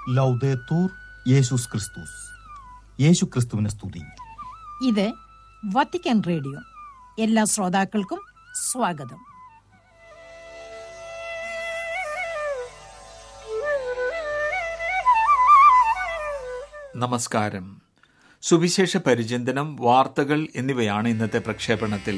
ലൗദേത്തൂർ യേശുസ് ക്രിസ്തുസ് യേശു ക്രിസ്തുവിനെ സ്തുതി ഇത് വത്തിക്കാൻ റേഡിയോ എല്ലാ ശ്രോതാക്കൾക്കും സ്വാഗതം നമസ്കാരം സുവിശേഷ പരിചിന്തനം വാർത്തകൾ എന്നിവയാണ് ഇന്നത്തെ പ്രക്ഷേപണത്തിൽ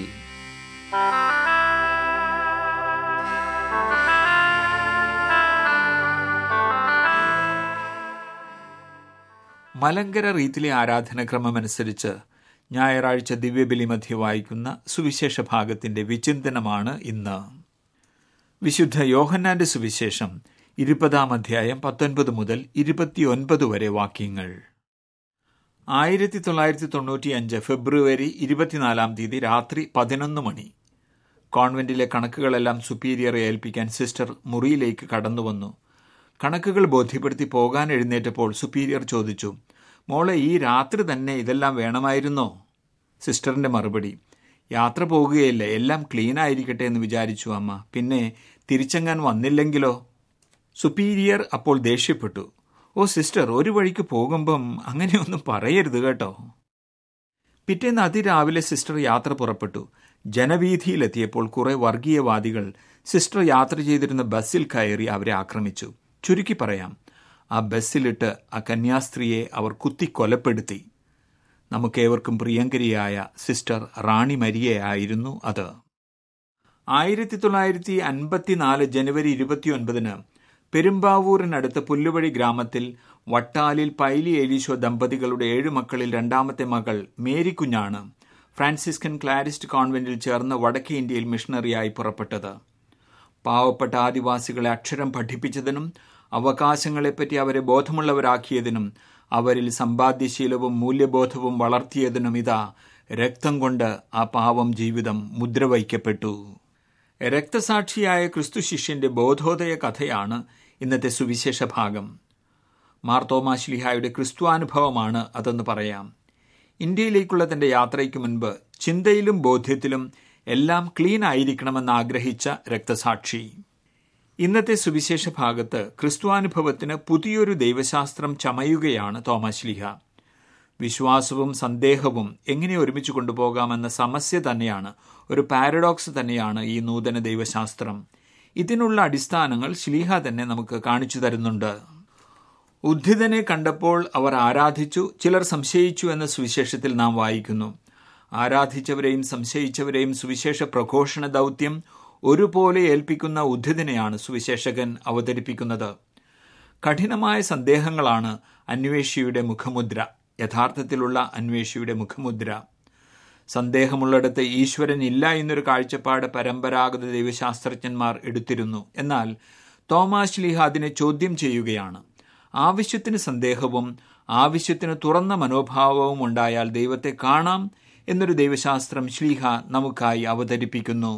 മലങ്കര റീത്തിലെ ആരാധനക്രമം അനുസരിച്ച് ഞായറാഴ്ച ദിവ്യബലി മധ്യ വായിക്കുന്ന സുവിശേഷ ഭാഗത്തിന്റെ വിചിന്തനമാണ് ഇന്ന് വിശുദ്ധ യോഹന്നാന്റെ സുവിശേഷം ഇരുപതാം അധ്യായം പത്തൊൻപത് മുതൽ ഇരുപത്തിയൊൻപത് വരെ വാക്യങ്ങൾ ആയിരത്തി തൊള്ളായിരത്തി തൊണ്ണൂറ്റിയഞ്ച് ഫെബ്രുവരി ഇരുപത്തിനാലാം തീയതി രാത്രി പതിനൊന്ന് മണി കോൺവെന്റിലെ കണക്കുകളെല്ലാം സുപ്പീരിയറെ ഏൽപ്പിക്കാൻ സിസ്റ്റർ മുറിയിലേക്ക് കടന്നുവന്നു കണക്കുകൾ ബോധ്യപ്പെടുത്തി പോകാൻ എഴുന്നേറ്റപ്പോൾ സുപ്പീരിയർ ചോദിച്ചു മോളെ ഈ രാത്രി തന്നെ ഇതെല്ലാം വേണമായിരുന്നോ സിസ്റ്ററിന്റെ മറുപടി യാത്ര പോകുകയല്ലേ എല്ലാം ക്ലീൻ ആയിരിക്കട്ടെ എന്ന് വിചാരിച്ചു അമ്മ പിന്നെ തിരിച്ചെങ്ങാൻ വന്നില്ലെങ്കിലോ സുപ്പീരിയർ അപ്പോൾ ദേഷ്യപ്പെട്ടു ഓ സിസ്റ്റർ ഒരു വഴിക്ക് പോകുമ്പം അങ്ങനെയൊന്നും പറയരുത് കേട്ടോ പിറ്റേന്ന് അതിരാവിലെ സിസ്റ്റർ യാത്ര പുറപ്പെട്ടു ജനവീഥിയിലെത്തിയപ്പോൾ കുറെ വർഗീയവാദികൾ സിസ്റ്റർ യാത്ര ചെയ്തിരുന്ന ബസ്സിൽ കയറി അവരെ ആക്രമിച്ചു ചുരുക്കി പറയാം ആ ബസ്സിലിട്ട് ആ കന്യാസ്ത്രീയെ അവർ കുത്തി കൊലപ്പെടുത്തി നമുക്കേവർക്കും പ്രിയങ്കരിയായ സിസ്റ്റർ റാണി മരിയയായിരുന്നു അത് ആയിരത്തി തൊള്ളായിരത്തി അൻപത്തിനാല് ജനുവരി ഇരുപത്തിയൊൻപതിന് പെരുമ്പാവൂരിനടുത്ത് പുല്ലുവഴി ഗ്രാമത്തിൽ വട്ടാലിൽ പൈലി ഏലീശോ ദമ്പതികളുടെ ഏഴു മക്കളിൽ രണ്ടാമത്തെ മകൾ മേരി കുഞ്ഞാണ് ഫ്രാൻസിസ്കൻ ക്ലാരിസ്റ്റ് കോൺവെന്റിൽ ചേർന്ന് വടക്കേ ഇന്ത്യയിൽ മിഷണറിയായി പുറപ്പെട്ടത് പാവപ്പെട്ട ആദിവാസികളെ അക്ഷരം പഠിപ്പിച്ചതിനും അവകാശങ്ങളെപ്പറ്റി അവരെ ബോധമുള്ളവരാക്കിയതിനും അവരിൽ സമ്പാദ്യശീലവും മൂല്യബോധവും വളർത്തിയതിനും ഇതാ രക്തം കൊണ്ട് ആ പാവം ജീവിതം മുദ്രവയ്ക്കപ്പെട്ടു രക്തസാക്ഷിയായ ക്രിസ്തു ശിഷ്യന്റെ ബോധോദയ കഥയാണ് ഇന്നത്തെ സുവിശേഷ ഭാഗം മാർത്തോമാശ്ലിഹായുടെ ക്രിസ്തുവാനുഭവമാണ് അതെന്ന് പറയാം ഇന്ത്യയിലേക്കുള്ള തന്റെ യാത്രയ്ക്ക് മുൻപ് ചിന്തയിലും ബോധ്യത്തിലും എല്ലാം ക്ലീൻ ആയിരിക്കണമെന്ന് ആഗ്രഹിച്ച രക്തസാക്ഷി ഇന്നത്തെ സുവിശേഷ ഭാഗത്ത് ക്രിസ്തുവാനുഭവത്തിന് പുതിയൊരു ദൈവശാസ്ത്രം ചമയുകയാണ് തോമാശ്ലിഹ വിശ്വാസവും സന്ദേഹവും എങ്ങനെ ഒരുമിച്ച് കൊണ്ടുപോകാമെന്ന സമസ്യ തന്നെയാണ് ഒരു പാരഡോക്സ് തന്നെയാണ് ഈ നൂതന ദൈവശാസ്ത്രം ഇതിനുള്ള അടിസ്ഥാനങ്ങൾ ശ്ലീഹ തന്നെ നമുക്ക് കാണിച്ചു തരുന്നുണ്ട് ഉദ്ധിതനെ കണ്ടപ്പോൾ അവർ ആരാധിച്ചു ചിലർ സംശയിച്ചു എന്ന സുവിശേഷത്തിൽ നാം വായിക്കുന്നു ആരാധിച്ചവരെയും സംശയിച്ചവരെയും സുവിശേഷ പ്രഘോഷണ ദൗത്യം ഒരുപോലെ ഏൽപ്പിക്കുന്ന ഉദ്ധിതനെയാണ് സുവിശേഷകൻ അവതരിപ്പിക്കുന്നത് കഠിനമായ സന്ദേഹങ്ങളാണ് അന്വേഷിയുടെ മുഖമുദ്ര യഥാർത്ഥത്തിലുള്ള അന്വേഷിയുടെ മുഖമുദ്ര സന്ദേഹമുള്ളിടത്ത് ഈശ്വരൻ ഇല്ല എന്നൊരു കാഴ്ചപ്പാട് പരമ്പരാഗത ദൈവശാസ്ത്രജ്ഞന്മാർ എടുത്തിരുന്നു എന്നാൽ തോമാസ് ലീഹ അതിനെ ചോദ്യം ചെയ്യുകയാണ് ആവശ്യത്തിന് സന്ദേഹവും ആവശ്യത്തിന് തുറന്ന മനോഭാവവും ഉണ്ടായാൽ ദൈവത്തെ കാണാം എന്നൊരു ദൈവശാസ്ത്രം ശ്ലീഹ നമുക്കായി അവതരിപ്പിക്കുന്നു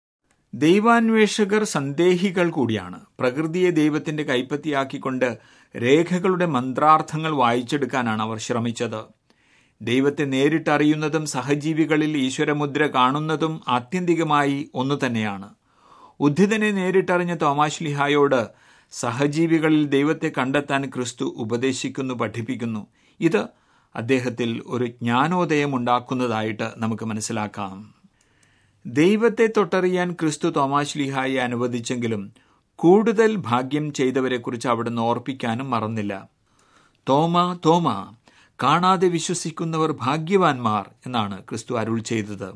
ദൈവാന്വേഷകർ സന്ദേഹികൾ കൂടിയാണ് പ്രകൃതിയെ ദൈവത്തിന്റെ കൈപ്പത്തിയാക്കിക്കൊണ്ട് രേഖകളുടെ മന്ത്രാർത്ഥങ്ങൾ വായിച്ചെടുക്കാനാണ് അവർ ശ്രമിച്ചത് ദൈവത്തെ നേരിട്ടറിയുന്നതും സഹജീവികളിൽ ഈശ്വരമുദ്ര കാണുന്നതും ആത്യന്തികമായി ഒന്നു തന്നെയാണ് ഉദ്ധിതനെ നേരിട്ടറിഞ്ഞ തോമാശ്ലിഹായോട് സഹജീവികളിൽ ദൈവത്തെ കണ്ടെത്താൻ ക്രിസ്തു ഉപദേശിക്കുന്നു പഠിപ്പിക്കുന്നു ഇത് അദ്ദേഹത്തിൽ ഒരു ജ്ഞാനോദയം ഉണ്ടാക്കുന്നതായിട്ട് നമുക്ക് മനസ്സിലാക്കാം ദൈവത്തെ തൊട്ടറിയാൻ ക്രിസ്തു തോമാശ്ലിഹായെ അനുവദിച്ചെങ്കിലും കൂടുതൽ ഭാഗ്യം ചെയ്തവരെക്കുറിച്ച് അവിടുന്ന് ഓർപ്പിക്കാനും മറന്നില്ല തോമ തോമ കാണാതെ വിശ്വസിക്കുന്നവർ ഭാഗ്യവാന്മാർ എന്നാണ് ക്രിസ്തു അരുൾ ചെയ്തത്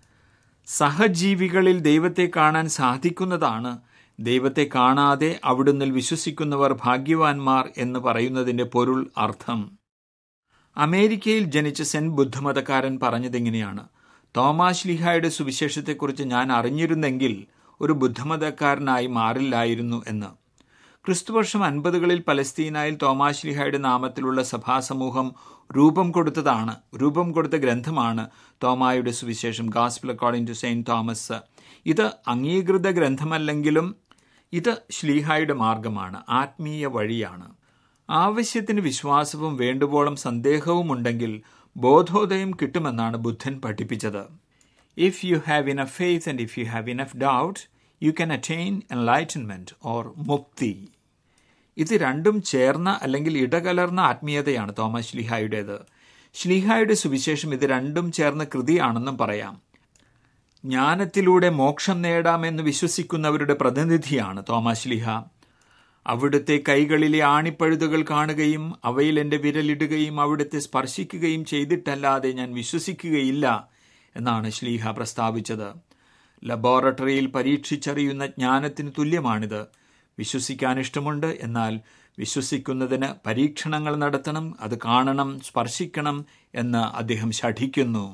സഹജീവികളിൽ ദൈവത്തെ കാണാൻ സാധിക്കുന്നതാണ് ദൈവത്തെ കാണാതെ അവിടുന്ന് വിശ്വസിക്കുന്നവർ ഭാഗ്യവാന്മാർ എന്ന് പറയുന്നതിന്റെ പൊരുൾ അർത്ഥം അമേരിക്കയിൽ ജനിച്ച സെൻ ബുദ്ധമതക്കാരൻ പറഞ്ഞതെങ്ങനെയാണ് തോമാശ്ലിഹായുടെ സുവിശേഷത്തെക്കുറിച്ച് ഞാൻ അറിഞ്ഞിരുന്നെങ്കിൽ ഒരു ബുദ്ധമതക്കാരനായി മാറില്ലായിരുന്നു എന്ന് ക്രിസ്തുവർഷം അൻപതുകളിൽ പലസ്തീനായിൽ തോമാശ്ലിഹായുടെ നാമത്തിലുള്ള സഭാസമൂഹം രൂപം കൊടുത്തതാണ് രൂപം കൊടുത്ത ഗ്രന്ഥമാണ് തോമായുടെ സുവിശേഷം gospel according to Saint Thomas ഇത് അംഗീകൃത ഗ്രന്ഥമല്ലെങ്കിലും ഇത് ശ്ലീഹായുടെ മാർഗമാണ് ആത്മീയ വഴിയാണ് ആവശ്യത്തിന് വിശ്വാസവും വേണ്ടുവോളം സന്ദേഹവും ഉണ്ടെങ്കിൽ ബോധോദയം കിട്ടുമെന്നാണ് ബുദ്ധൻ പഠിപ്പിച്ചത് if you have enough faith and if you have enough doubt you can attain enlightenment or മുക്തി ഇത് രണ്ടും ചേർന്ന അല്ലെങ്കിൽ ഇടകലർന്ന ആത്മീയതയാണ് തോമസ് ശ്ലീഹായുടേത് ശ്ലീഹായുടെ സുവിശേഷം ഇത് രണ്ടും ചേർന്ന കൃതിയാണെന്നും പറയാം ജ്ഞാനത്തിലൂടെ മോക്ഷം നേടാമെന്ന് വിശ്വസിക്കുന്നവരുടെ പ്രതിനിധിയാണ് തോമസ് ശ്ലീഹ അവിടുത്തെ കൈകളിലെ ആണിപ്പഴുതുകൾ കാണുകയും അവയിൽ എൻ്റെ വിരലിടുകയും അവിടുത്തെ സ്പർശിക്കുകയും ചെയ്തിട്ടല്ലാതെ ഞാൻ വിശ്വസിക്കുകയില്ല എന്നാണ് ശ്ലീഹ പ്രസ്താവിച്ചത് ലബോറട്ടറിയിൽ പരീക്ഷിച്ചറിയുന്ന ജ്ഞാനത്തിന് തുല്യമാണിത് വിശ്വസിക്കാൻ ഇഷ്ടമുണ്ട് എന്നാൽ വിശ്വസിക്കുന്നതിന് പരീക്ഷണങ്ങൾ നടത്തണം അത് കാണണം സ്പർശിക്കണം എന്ന് അദ്ദേഹം ശഠിക്കുന്നു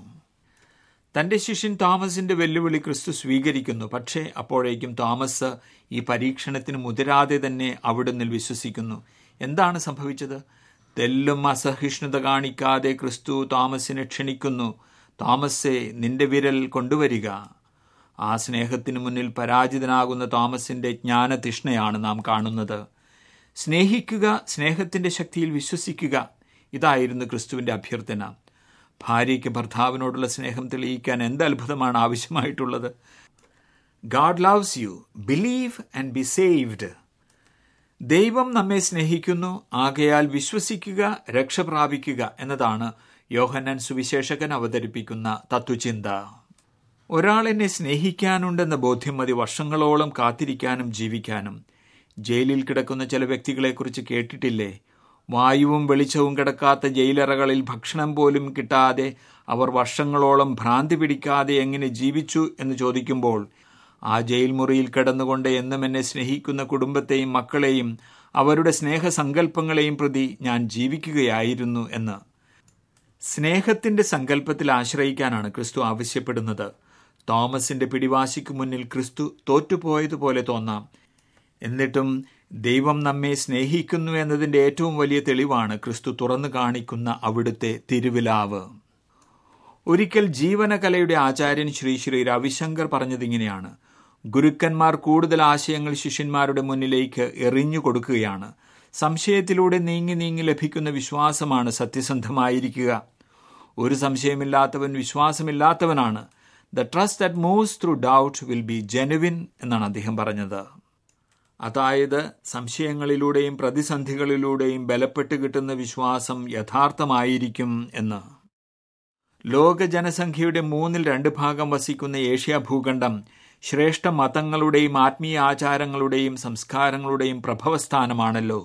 തന്റെ ശിഷ്യൻ തോമസിന്റെ വെല്ലുവിളി ക്രിസ്തു സ്വീകരിക്കുന്നു പക്ഷേ അപ്പോഴേക്കും തോമസ് ഈ പരീക്ഷണത്തിന് മുതിരാതെ തന്നെ അവിടുന്ന് വിശ്വസിക്കുന്നു എന്താണ് സംഭവിച്ചത് തെല്ലും അസഹിഷ്ണുത കാണിക്കാതെ ക്രിസ്തു തോമസിനെ ക്ഷണിക്കുന്നു തോമസെ നിന്റെ വിരൽ കൊണ്ടുവരിക ആ സ്നേഹത്തിന് മുന്നിൽ പരാജിതനാകുന്ന തോമസിന്റെ ജ്ഞാനതൃഷ്ണയാണ് നാം കാണുന്നത് സ്നേഹിക്കുക സ്നേഹത്തിന്റെ ശക്തിയിൽ വിശ്വസിക്കുക ഇതായിരുന്നു ക്രിസ്തുവിന്റെ അഭ്യർത്ഥന ഭാര്യയ്ക്ക് ഭർത്താവിനോടുള്ള സ്നേഹം തെളിയിക്കാൻ എന്ത് അത്ഭുതമാണ് ആവശ്യമായിട്ടുള്ളത് God loves you believe and be saved ദൈവം നമ്മെ സ്നേഹിക്കുന്നു ആകയാൽ വിശ്വസിക്കുക രക്ഷ പ്രാപിക്കുക എന്നതാണ് യോഹന്നൻ സുവിശേഷകൻ അവതരിപ്പിക്കുന്ന തത്വചിന്ത ഒരാൾ എന്നെ സ്നേഹിക്കാനുണ്ടെന്ന ബോധ്യം മതി വർഷങ്ങളോളം കാത്തിരിക്കാനും ജീവിക്കാനും ജയിലിൽ കിടക്കുന്ന ചില വ്യക്തികളെക്കുറിച്ച് കേട്ടിട്ടില്ലേ വായുവും വെളിച്ചവും കിടക്കാത്ത ജയിലറകളിൽ ഭക്ഷണം പോലും കിട്ടാതെ അവർ വർഷങ്ങളോളം ഭ്രാന്തി പിടിക്കാതെ എങ്ങനെ ജീവിച്ചു എന്ന് ചോദിക്കുമ്പോൾ ആ ജയിൽ മുറിയിൽ കിടന്നുകൊണ്ട് എന്നും എന്നെ സ്നേഹിക്കുന്ന കുടുംബത്തെയും മക്കളെയും അവരുടെ സ്നേഹസങ്കല്പങ്ങളെയും പ്രതി ഞാൻ ജീവിക്കുകയായിരുന്നു എന്ന് സ്നേഹത്തിന്റെ സങ്കല്പത്തിൽ ആശ്രയിക്കാനാണ് ക്രിസ്തു ആവശ്യപ്പെടുന്നത് തോമസിന്റെ പിടിവാശിക്ക് മുന്നിൽ ക്രിസ്തു തോറ്റുപോയതുപോലെ തോന്നാം എന്നിട്ടും ദൈവം നമ്മെ സ്നേഹിക്കുന്നു എന്നതിന്റെ ഏറ്റവും വലിയ തെളിവാണ് ക്രിസ്തു തുറന്നു കാണിക്കുന്ന അവിടുത്തെ തിരുവിലാവ് ഒരിക്കൽ ജീവനകലയുടെ ആചാര്യൻ ശ്രീ ശ്രീ രവിശങ്കർ പറഞ്ഞതിങ്ങനെയാണ് ഗുരുക്കന്മാർ കൂടുതൽ ആശയങ്ങൾ ശിഷ്യന്മാരുടെ മുന്നിലേക്ക് എറിഞ്ഞു കൊടുക്കുകയാണ് സംശയത്തിലൂടെ നീങ്ങി നീങ്ങി ലഭിക്കുന്ന വിശ്വാസമാണ് സത്യസന്ധമായിരിക്കുക ഒരു സംശയമില്ലാത്തവൻ വിശ്വാസമില്ലാത്തവനാണ് the trust that moves through doubt will be genuine എന്നാണ് അദ്ദേഹം പറഞ്ഞത് അതായത് സംശയങ്ങളിലൂടെയും പ്രതിസന്ധികളിലൂടെയും ബലപ്പെട്ട് കിട്ടുന്ന വിശ്വാസം യഥാർത്ഥമായിരിക്കും എന്ന് ലോക ജനസംഖ്യയുടെ മൂന്നിൽ രണ്ട് ഭാഗം വസിക്കുന്ന ഏഷ്യ ഭൂഖണ്ഡം ശ്രേഷ്ഠ മതങ്ങളുടെയും ആത്മീയ ആചാരങ്ങളുടെയും സംസ്കാരങ്ങളുടെയും പ്രഭവസ്ഥാനമാണല്ലോ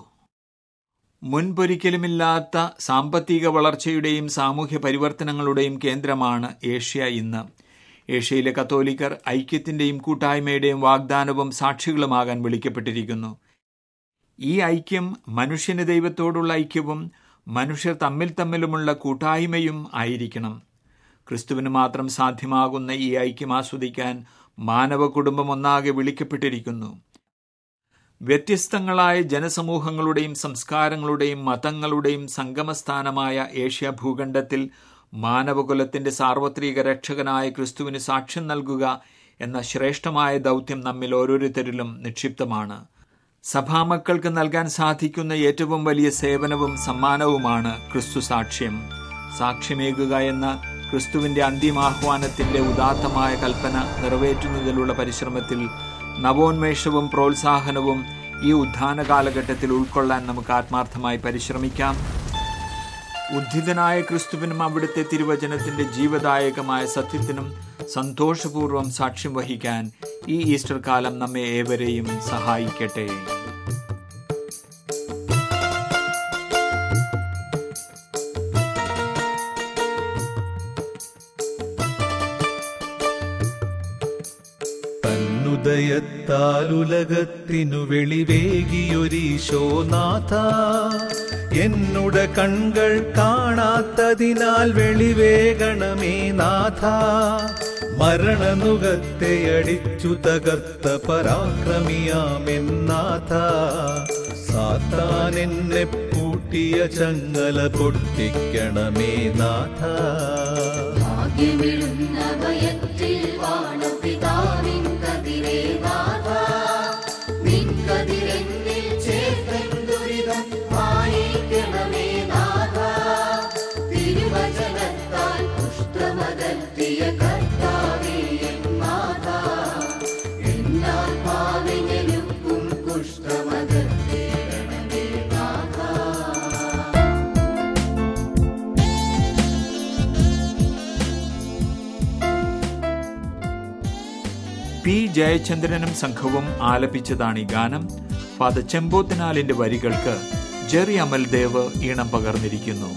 മുൻപൊരിക്കലുമില്ലാത്ത സാമ്പത്തിക വളർച്ചയുടെയും സാമൂഹ്യ പരിവർത്തനങ്ങളുടെയും കേന്ദ്രമാണ് ഏഷ്യ ഇന്ന് ഏഷ്യയിലെ കത്തോലിക്കർ ഐക്യത്തിന്റെയും കൂട്ടായ്മയുടെയും വാഗ്ദാനവും സാക്ഷികളുമാകാൻ വിളിക്കപ്പെട്ടിരിക്കുന്നു ഈ ഐക്യം മനുഷ്യന് ദൈവത്തോടുള്ള ഐക്യവും മനുഷ്യർ തമ്മിൽ തമ്മിലുമുള്ള കൂട്ടായ്മയും ആയിരിക്കണം ക്രിസ്തുവിന് മാത്രം സാധ്യമാകുന്ന ഈ ഐക്യം ആസ്വദിക്കാൻ മാനവ കുടുംബം ഒന്നാകെ വിളിക്കപ്പെട്ടിരിക്കുന്നു വ്യത്യസ്തങ്ങളായ ജനസമൂഹങ്ങളുടെയും സംസ്കാരങ്ങളുടെയും മതങ്ങളുടെയും സംഗമസ്ഥാനമായ ഏഷ്യ ഭൂഖണ്ഡത്തിൽ മാനവകുലത്തിന്റെ സാർവത്രിക രക്ഷകനായ ക്രിസ്തുവിന് സാക്ഷ്യം നൽകുക എന്ന ശ്രേഷ്ഠമായ ദൗത്യം നമ്മിൽ ഓരോരുത്തരിലും നിക്ഷിപ്തമാണ് സഭാമക്കൾക്ക് നൽകാൻ സാധിക്കുന്ന ഏറ്റവും വലിയ സേവനവും സമ്മാനവുമാണ് ക്രിസ്തു സാക്ഷ്യം സാക്ഷ്യമേകുക എന്ന ക്രിസ്തുവിന്റെ അന്തിമാഹ്വാനത്തിന്റെ ഉദാത്തമായ കൽപ്പന നിറവേറ്റുന്നതിലുള്ള പരിശ്രമത്തിൽ നവോന്മേഷവും പ്രോത്സാഹനവും ഈ ഉദ്ധാന കാലഘട്ടത്തിൽ ഉൾക്കൊള്ളാൻ നമുക്ക് ആത്മാർത്ഥമായി പരിശ്രമിക്കാം ഉദ്ധിതനായ ക്രിസ്തുവിനും അവിടുത്തെ തിരുവചനത്തിന്റെ ജീവദായകമായ സത്യത്തിനും സന്തോഷപൂർവ്വം സാക്ഷ്യം വഹിക്കാൻ ഈ ഈസ്റ്റർ കാലം നമ്മെ ഏവരെയും സഹായിക്കട്ടെ തന്നുദയത്താലുലകത്തിനു വെളിവേകിയൊരീശോനാഥ എന്നുടെ കൺകൾ കാണാത്തതിനാൽ വെളിവേകണമേ നാഥ മരണനുഖത്തെ അടിച്ചു തകർത്ത പരാക്രമിയാമെന്നാഥ സാത്താൻ എന്നെ പൂട്ടിയ ചങ്ങല പൊട്ടിക്കണമേ നാഥ ഭാഗ്യമിടുന്ന ഭയത്തിൽ വാണപിതാവിൻ കതിരേ നാഥ നിൻ കതിരെന്നിൽ ചേർത്തൻ ദുരിതം മായിക്കണമേ നാഥ തിരുവചനത്താൽ കുഷ്ഠമകറ്റിയ കർത്താവേ എൻ നാഥ എന്നാൽ പാവിനെലുക്കും കുഷ്ഠമകറ്റിടണമേ പി ജയചന്ദ്രനും സംഘവും ആലപിച്ചതാണ് ഈ ഗാനം ഫാദർ ചെമ്പോത്തനാലിന്റെ വരികൾക്ക് ജെറി അമൽദേവ് ഈണം പകർന്നിരിക്കുന്നു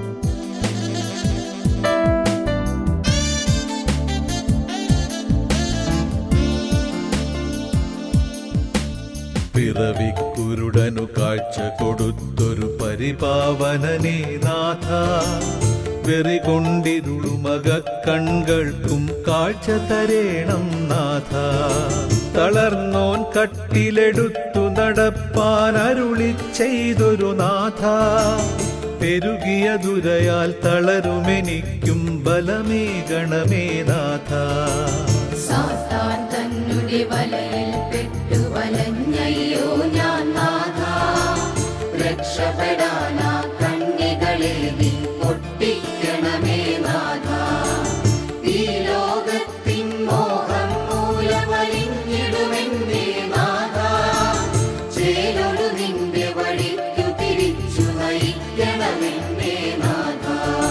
പിറവിക്കുരുടനു കാഴ്ച കൊടുത്തൊരു പരിപാവനനേ നാഥ വെറികൊണ്ടിരുളുമക കൺകൾക്കും കാഴ്ച തരേണം നാഥ തളർന്നോൻ കട്ടിലെടുത്തു നടപ്പാൻ അരുളി ചെയ്തൊരു നാഥ പെരുകിയ ദുരയാൽ തളരുമെനിക്കും ബലമേ ഗണമേ നാഥ സാത്താൻ തന്നെ വലയിൽ പെട്ടു വലഞ്ഞയ്യോ ഞാൻ നാഥ രക്ഷപ്പെടാനാ കണ്ണികളെ നീ പൊട്ടിക്കണമേ നാഥ ഈ ലോകത്തിൻ മോഹം മൂലമലിഞ്ഞിടുമെന്നേ നാഥ ചേലൊടു നിന്റെ വഴിക്കു തിരിച്ചു നയിക്കണമെന്നേ നാഥ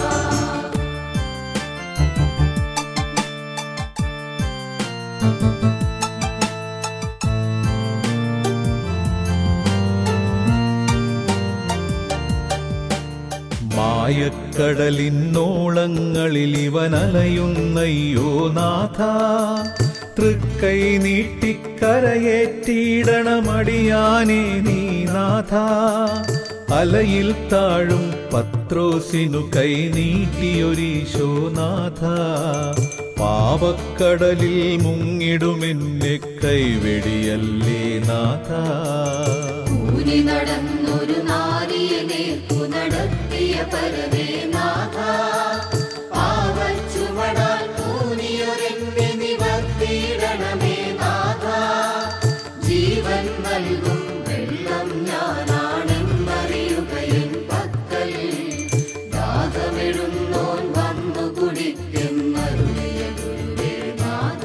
മായക്കടലിന്നോളങ്ങളിൽ ഇവനലയുന്നയ്യോ നാഥ തൃക്കൈ നീട്ടിക്കരയേറ്റിയിടണമടിയാനേ നീ നാഥ അലയിൽ താഴും പത്രോസിനു കൈ നീട്ടിയൊരീശോ നാഥ പാവക്കടലിൽ മുങ്ങിടുമെന്നെ കൈവെടിയല്ലേ നാഥ ഊരി നടന്നൊരു നാരിയെ നേർക്കു നടത്തിയ പരമേ നാഥ പാവച്ചുമടാൽ പൂനിയൊരെന്നെ നിവർത്തിയിടണമേ നാഥ ജീവൻ നൽകും വെള്ളം ഞാനാണെന്നറിയുകയും പക്കൽ ദാഹമെഴുന്നോൻ വന്നു കുടിക്കുന്നരുളിയ ഗുരുവേ നാഥ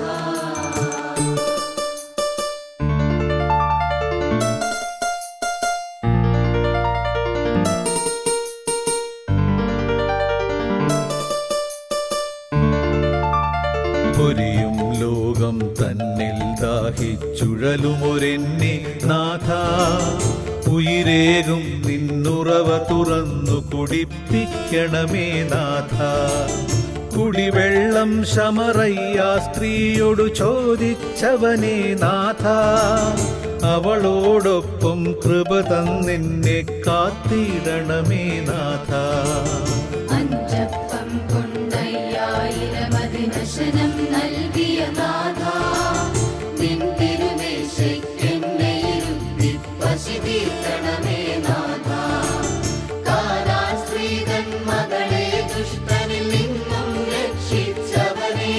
പൊരിയും ലോകം തന്നിൽ ദാഹിച്ചുഴലുമൊരെന്നെ നാഥ ഉയിരേകും നിന്നുറവ തുറന്നു കുടിപ്പിക്കണമേ നാഥ കുടിവെള്ളം ശമറയ്യ സ്ത്രീയോടു ചോദിച്ചവനേ നാഥ അവളോടൊപ്പം കൃപ തന്നെന്നെ കാത്തിടണമേ നാഥ അഞ്ചപ്പം കൊണ്ടയ്യായിരമതിനശനം നൽകിയ നാഥ നിൻ തിരുമേശയ്ക്കെന്നെ ഇരുത്തി പശി തീർക്കണമേ നാഥ കാലാൽ സ്ത്രീതൻ മകളെ ദുഷ്ടനിൽ നിന്നും രക്ഷിച്ചവനെ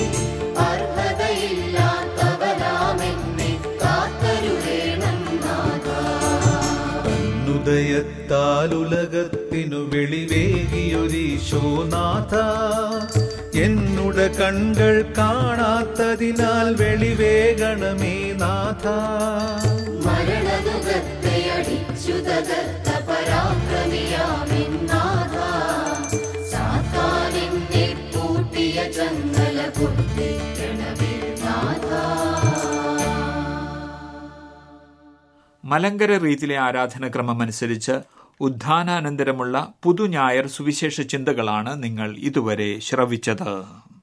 അർഹതയില്ലാത്തവനാമെന്നെ കാത്തരുവേണം നാഥ ഉദയത്താലുലകത്തിനു വെളിവേകിയൊരീശോനാഥ എന്നുടെ കൺകൾ കാണാത്തതിനാൽ വെളിവേഗണമേ നാഥ മരണദുഃഖത്തെ അടിച്ചു തകർത്ത പരാക്രമിയാമെന്നാഥ സാത്താനെന്നെ പൂട്ടിയ ചങ്ങല പൊട്ടിക്കണമേ നാഥ മലങ്കര റീതിയിലെ ആരാധനക്രമം അനുസരിച്ച് ഉദ്ധാനാനന്തരമുള്ള പുതുഞായർ സുവിശേഷ ചിന്തകളാണ് നിങ്ങൾ ഇതുവരെ ശ്രവിച്ചത്